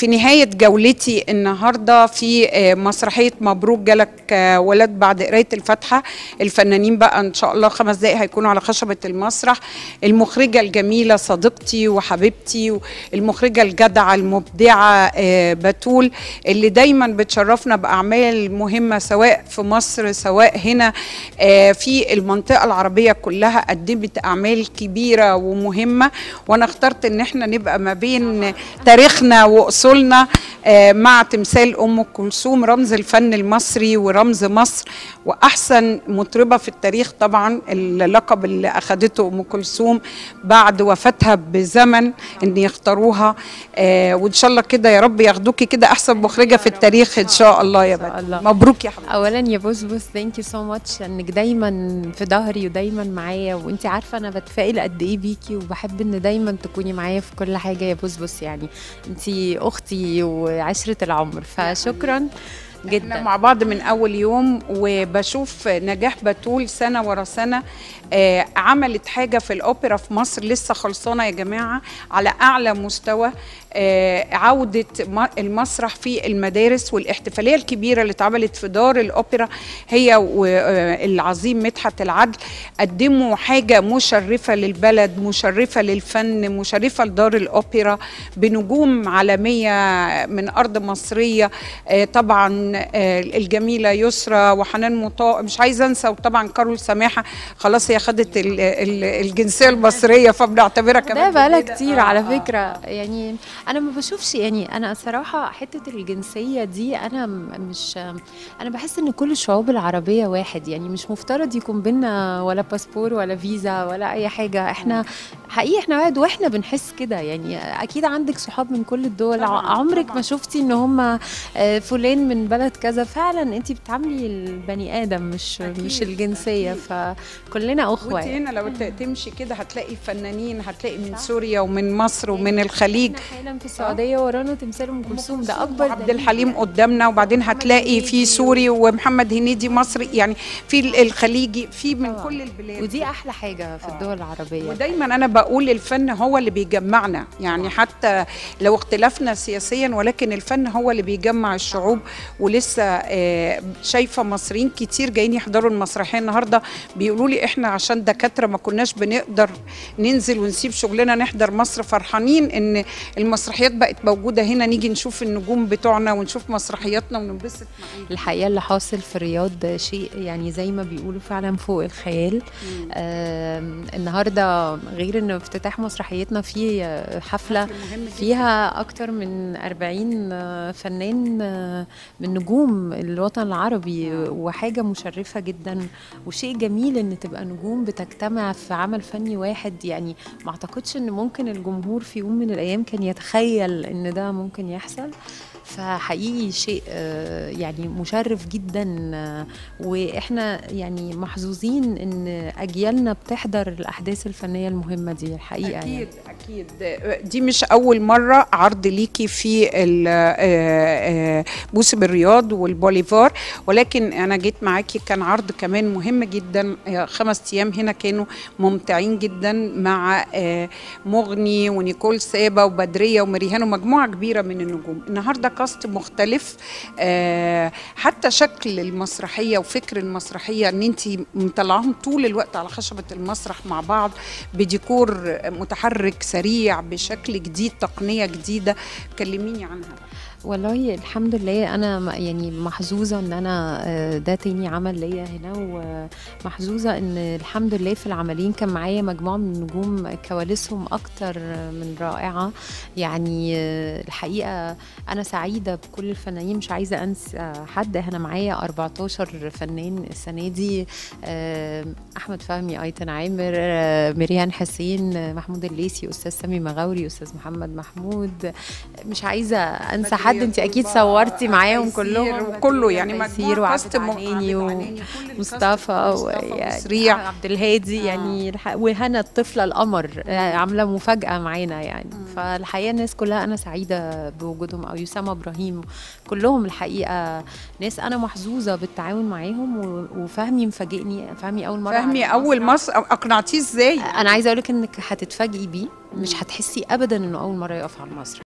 في نهاية جولتي النهاردة في آه، مسرحية مبروك جالك آه، ولد بعد قراية الفاتحة الفنانين بقى إن شاء الله خمس دقايق هيكونوا على خشبة المسرح المخرجة الجميلة صديقتي وحبيبتي المخرجة الجدعة المبدعة آه، بتول اللي دايما بتشرفنا بأعمال مهمة سواء في مصر سواء هنا آه، في المنطقة العربية كلها قدمت أعمال كبيرة ومهمة وأنا اخترت إن احنا نبقى ما بين تاريخنا وأصولنا آه، مع تمثال أم كلثوم رمز الفن المصري ورمز مصر وأحسن مطربة في التاريخ طبعا اللقب اللي أخدته أم كلثوم بعد وفاتها بزمن إن يختاروها آه، وإن شاء الله كده يا رب ياخدوكي كده أحسن مخرجة في التاريخ إن شاء الله يا إن شاء بنت الله. مبروك يا حبيبتي اولا يا بوس بوس ثانك يو سو ماتش انك دايما في ظهري ودايما معايا وانت عارفه انا بتفائل قد ايه بيكي وبحب ان دايما تكوني معايا في كل حاجه يا بوس بوس يعني انت اختي وعشره العمر فشكرا احنا جدا مع بعض من اول يوم وبشوف نجاح بتول سنه ورا سنه آه عملت حاجه في الاوبرا في مصر لسه خلصانه يا جماعه على اعلى مستوى آه عوده م- المسرح في المدارس والاحتفاليه الكبيره اللي اتعملت في دار الاوبرا هي والعظيم مدحت العدل قدموا حاجه مشرفه للبلد مشرفه للفن مشرفه لدار الاوبرا بنجوم عالميه من ارض مصريه آه طبعا آه الجميله يسرى وحنان مطاع مش عايزه انسى وطبعا كارول سماحه خلاص هي خدت ال- ال- الجنسيه المصريه فبنعتبرها ده كمان بقالها جديدة. كتير آه، على آه. فكره يعني انا ما بشوفش يعني انا صراحه حته الجنسيه دي انا م- مش انا بحس ان كل الشعوب العربيه واحد يعني مش مفترض يكون بينا ولا باسبور ولا فيزا ولا اي حاجه احنا حقيقي احنا واحد واحنا بنحس كده يعني اكيد عندك صحاب من كل الدول طبعاً، ع- عمرك طبعاً. ما شفتي ان هم فلان من بلد كذا فعلا انت بتعاملي البني ادم مش أكيد، مش الجنسيه أكيد. فكلنا اخوه وانت يعني. هنا لو ت- تمشي كده هتلاقي فنانين هتلاقي من سوريا ومن مصر ومن الخليج احنا حالا في السعوديه ورانا تمثال ام كلثوم ده اكبر عبد دليل. الحليم قدامنا وبعدين هتلاقي في هنيدي سوري ومحمد هنيدي مصري يعني في ال- الخليجي في من طبعاً. كل البلاد ودي احلى حاجه في آه. الدول العربيه ودايما انا بقول الفن هو اللي بيجمعنا يعني حتى لو اختلفنا سياسيا ولكن الفن هو اللي بيجمع الشعوب ولسه آه، شايفه مصريين كتير جايين يحضروا المسرحيه النهارده بيقولوا لي احنا عشان دكاتره ما كناش بنقدر ننزل ونسيب شغلنا نحضر مصر فرحانين ان المسرحيات بقت موجوده هنا نيجي نشوف النجوم بتوعنا ونشوف مسرحياتنا وننبسط معاهم الحقيقه اللي حاصل في الرياض شيء يعني زي ما بيقولوا فعلا فوق الخيال آم، النهارده غير ان افتتاح مسرحيتنا في آه، حفله مهم جداً. فيها أكتر من 40 آه، فنان آه، من نجوم الوطن العربي وحاجة مشرفة جدا وشيء جميل إن تبقى نجوم بتجتمع في عمل فني واحد يعني ما أعتقدش إن ممكن الجمهور في يوم من الأيام كان يتخيل إن ده ممكن يحصل فحقيقي شيء آه، يعني مشرف جدا آه، واحنا يعني محظوظين ان اجيالنا بتحضر الاحداث الفنيه المهمه دي الحقيقه اكيد يعني. اكيد دي مش اول مره عرض ليكي في ال- آه، آه، موسم الرياض والبوليفار ولكن انا جيت معاكي كان عرض كمان مهم جدا آه، خمس ايام هنا كانوا ممتعين جدا مع آه، مغني ونيكول سابا وبدريه ومريهان ومجموعه كبيره من النجوم النهارده كاست مختلف آه، حتى شكل المسرحيه وفكر المسرحيه ان انت مطلعاهم طول الوقت على خشبه المسرح مع بعض بديكور متحرك سريع بشكل جديد تقنيه جديده كلميني عنها والله الحمد لله انا م- يعني محظوظه ان انا آه، ده تاني عمل ليا هنا ومحظوظه ان الحمد لله في العملين كان معايا مجموعه من النجوم كواليسهم اكتر من رائعه يعني آه، الحقيقه انا سعيده بكل الفنانين مش عايزه انسى حد انا معايا 14 فنان السنه دي آه، احمد فهمي ايتن عامر آه، مريان حسين آه، محمود الليثي استاذ سامي مغاوري استاذ محمد محمود مش عايزه انسى حد انت اكيد صورتي معاهم كلهم وكله يعني تيسير مجموعه وعبد كاست م- العناني عبد و- العناني، كل الكاست مصطفى مصطفى ويعني وسريع عبد الهادي آه. يعني الح- وهنا الطفله القمر آه، عامله مفاجاه معانا يعني فالحقيقه الناس كلها انا سعيده بوجودهم او يسامى ابراهيم كلهم الحقيقه ناس انا محظوظه بالتعاون معاهم و- وفهمي مفاجئني فهمي اول مره فهمي على اول المسرح. مصر اقنعتيه ازاي انا عايزه اقول لك انك هتتفاجئي بيه مش هتحسي ابدا انه اول مره يقف على المسرح